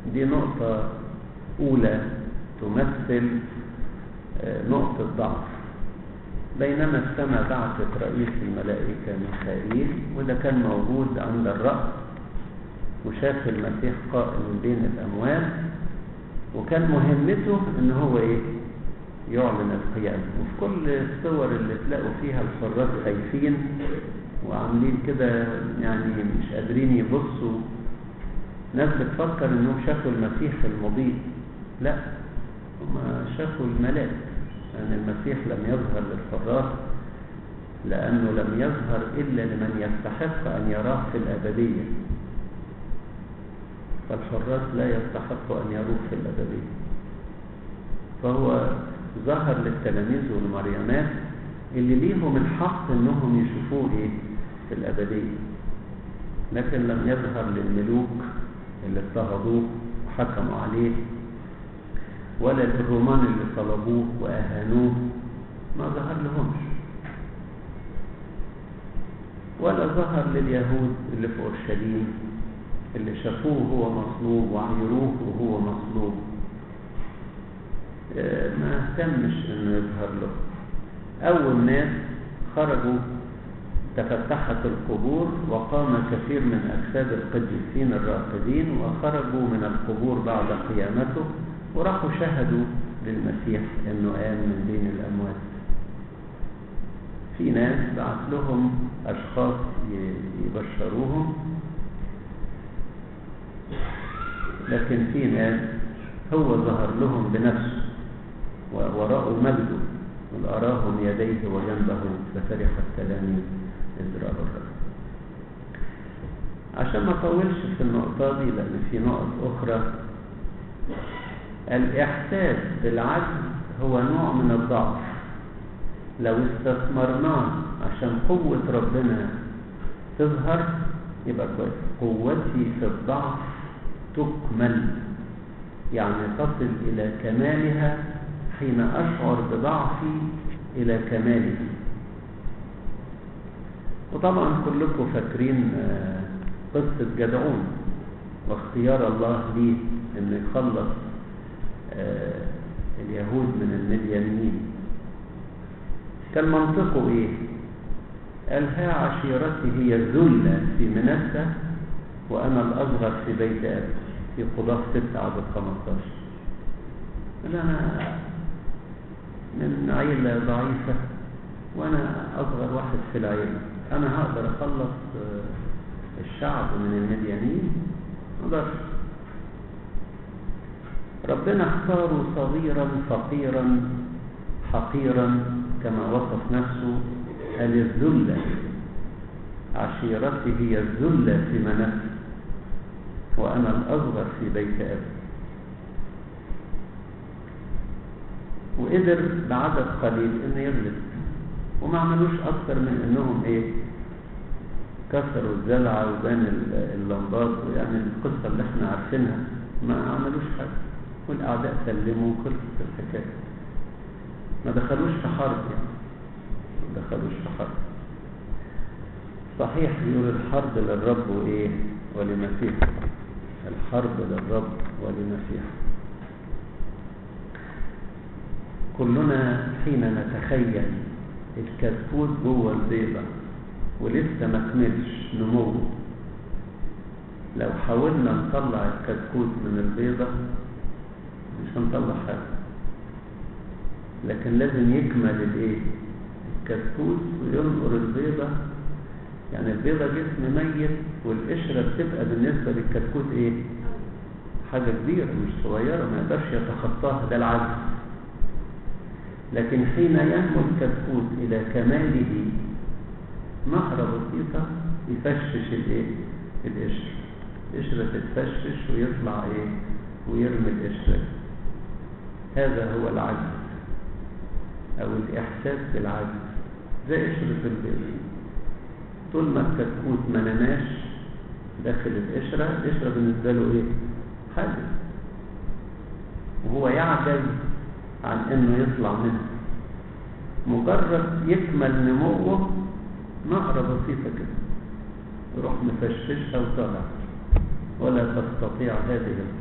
دي نقطة أولى تمثل نقطة ضعف بينما السماء بعثت رئيس الملائكة ميخائيل وده كان موجود عند الرأس وشاف المسيح قائم بين الأموات وكان مهمته ان هو ايه يعلن القيامة وفي كل الصور اللي تلاقوا فيها الحراس خايفين وعاملين كده يعني مش قادرين يبصوا ناس بتفكر انهم شافوا المسيح المضيء لا هم شافوا الملاك يعني المسيح لم يظهر للحراس لأنه لم يظهر إلا لمن يستحق أن يراه في الأبدية فالحراس لا يستحق أن يروه في الأبدية فهو ظهر للتلاميذ والمريمات اللي ليهم الحق انهم يشوفوه ايه في الأبدية لكن لم يظهر للملوك اللي اضطهدوه وحكموا عليه ولا للرومان اللي طلبوه وأهانوه ما ظهر لهمش ولا ظهر لليهود اللي في أورشليم اللي شافوه هو مصلوب وعيروه وهو مصلوب ما اهتمش انه يظهر له اول ناس خرجوا تفتحت القبور وقام كثير من اجساد القديسين الراقدين وخرجوا من القبور بعد قيامته وراحوا شهدوا للمسيح انه قام من بين الاموات في ناس بعت لهم اشخاص يبشروهم لكن في ناس هو ظهر لهم بنفسه ورأوا مجده قل أراهم يديه وجنبه ففرح التلاميذ إذ رأوا الرب عشان ما أطولش في النقطة دي لأن في نقط أخرى الإحساس بالعجز هو نوع من الضعف لو استثمرناه عشان قوة ربنا تظهر يبقى كويس قوتي في الضعف تكمل يعني تصل إلى كمالها حين أشعر بضعفي إلى كماله وطبعا كلكم فاكرين قصة جدعون واختيار الله ليه انه يخلص اليهود من المديانيين كان منطقه ايه قال ها عشيرتي هي الذلة في منسى وانا الاصغر في بيت ابي في قضاة 6 عدد 15 قال انا من عيلة ضعيفة وانا اصغر واحد في العيلة انا هقدر اخلص الشعب من المديانين مقدرش ربنا اختاره صغيرا فقيرا حقيرا كما وصف نفسه قال الذلة عشيرتي هي الذلة في منسى وأنا الأصغر في بيت أبي وقدر بعدد قليل انه يغلب وما عملوش اكتر من انهم ايه كسروا الزلعة وبان اللمبات ويعني القصة اللي احنا عارفينها ما عملوش حاجة والاعداء سلموا خلصت الحكاية ما دخلوش في حرب يعني ما دخلوش في حرب صحيح بيقول الحرب للرب وايه ولمسيحه الحرب للرب ولمسيحه كلنا حين نتخيل الكتكوت جوه البيضة ولسه ما كملش نموه لو حاولنا نطلع الكتكوت من البيضة مش هنطلع حاجة لكن لازم يكمل الايه الكتكوت وينقر البيضة يعني البيضة جسم ميت والقشرة بتبقى بالنسبة للكتكوت ايه حاجة كبيرة مش صغيرة ما يقدرش يتخطاها ده العجز لكن حين ينمو الكتكوت إلى كماله نهرة بسيطة يفشش الايه القشر القشرة تتفشش ويطلع ايه ويرمي القشرة هذا هو العجز او الاحساس بالعجز زي قشرة البيض طول ما الكتكوت ما نماش داخل القشرة القشرة بالنسبة له ايه حاجز وهو يعجز عن انه يطلع منه مجرد يكمل نموه نهرة بسيطة كده يروح مفشفشها وطالع ولا تستطيع هذه